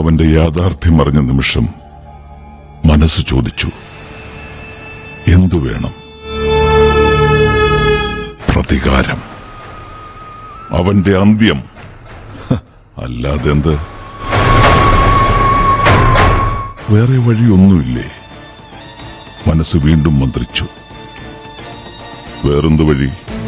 അവന്റെ യാഥാർത്ഥ്യം അറിഞ്ഞ നിമിഷം മനസ്സ് ചോദിച്ചു എന്തു വേണം പ്രതികാരം അവന്റെ അന്ത്യം ഹ, അല്ലാതെന്ത് വേറെ വഴിയൊന്നുമില്ലേ മനസ്സ് വീണ്ടും മന്ത്രിച്ചു വേറെന്ത് വഴി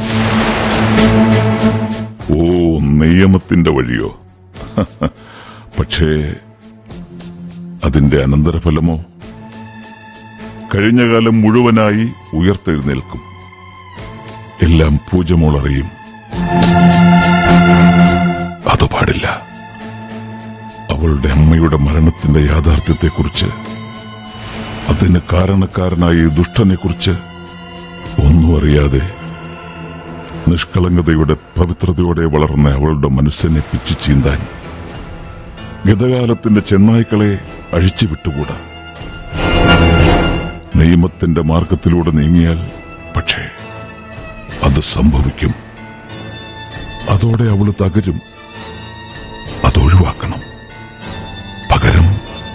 ഓ നിയമത്തിന്റെ വഴിയോ പക്ഷേ അതിന്റെ അനന്തരഫലമോ കഴിഞ്ഞ കാലം മുഴുവനായി ഉയർത്തെഴുന്നേൽക്കും എല്ലാം പൂജമോൾ അറിയും അത് പാടില്ല അവളുടെ അമ്മയുടെ മരണത്തിന്റെ യാഥാർത്ഥ്യത്തെക്കുറിച്ച് അതിന് കാരണക്കാരനായ ഈ ദുഷ്ടനെക്കുറിച്ച് ഒന്നും അറിയാതെ നിഷ്കളങ്കതയുടെ പവിത്രതയോടെ വളർന്ന അവളുടെ മനസ്സിനെ പിച്ചു ചീന്താൻ ഗതകാലത്തിന്റെ ചെന്നായ്ക്കളെ അഴിച്ചുവിട്ടുകൂടാ നിയമത്തിന്റെ മാർഗത്തിലൂടെ നീങ്ങിയാൽ പക്ഷേ അത് സംഭവിക്കും അതോടെ അവള് തകരും അതൊഴിവാക്കണം പകരം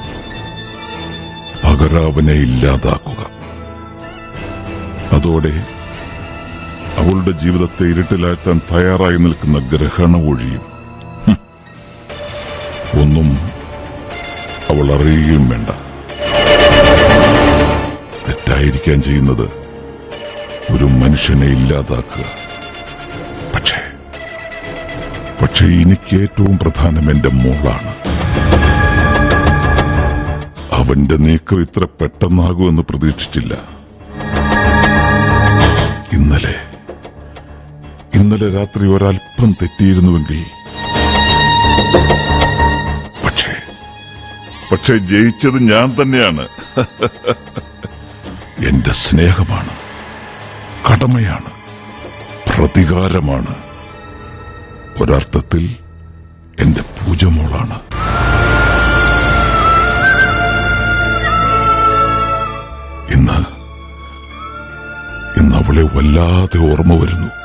പകരാവനെ ഇല്ലാതാക്കുക അതോടെ അവളുടെ ജീവിതത്തെ ഇരുട്ടിലാറ്റാൻ തയ്യാറായി നിൽക്കുന്ന ഗ്രഹണ ഒഴിയും ഹും. ഒന്നും അവൾ അറിയുകയും വേണ്ട തെറ്റായിരിക്കാൻ ചെയ്യുന്നത് ഒരു മനുഷ്യനെ ഇല്ലാതാക്കുക പക്ഷേ പക്ഷേ എനിക്ക് ഏറ്റവും പ്രധാനം എന്റെ മോളാണ് അവന്റെ നീക്കം ഇത്ര പെട്ടെന്നാകുമെന്ന് പ്രതീക്ഷിച്ചില്ല ഇന്നലെ ഇന്നലെ രാത്രി ഒരല്പം തെറ്റിയിരുന്നുവെങ്കിൽ പക്ഷേ പക്ഷേ ജയിച്ചത് ഞാൻ തന്നെയാണ് എന്റെ സ്നേഹമാണ് കടമയാണ് പ്രതികാരമാണ് ഒരർത്ഥത്തിൽ എന്റെ പൂജമോളാണ് ഇന്ന് ഇന്ന് അവളെ വല്ലാതെ ഓർമ്മ വരുന്നു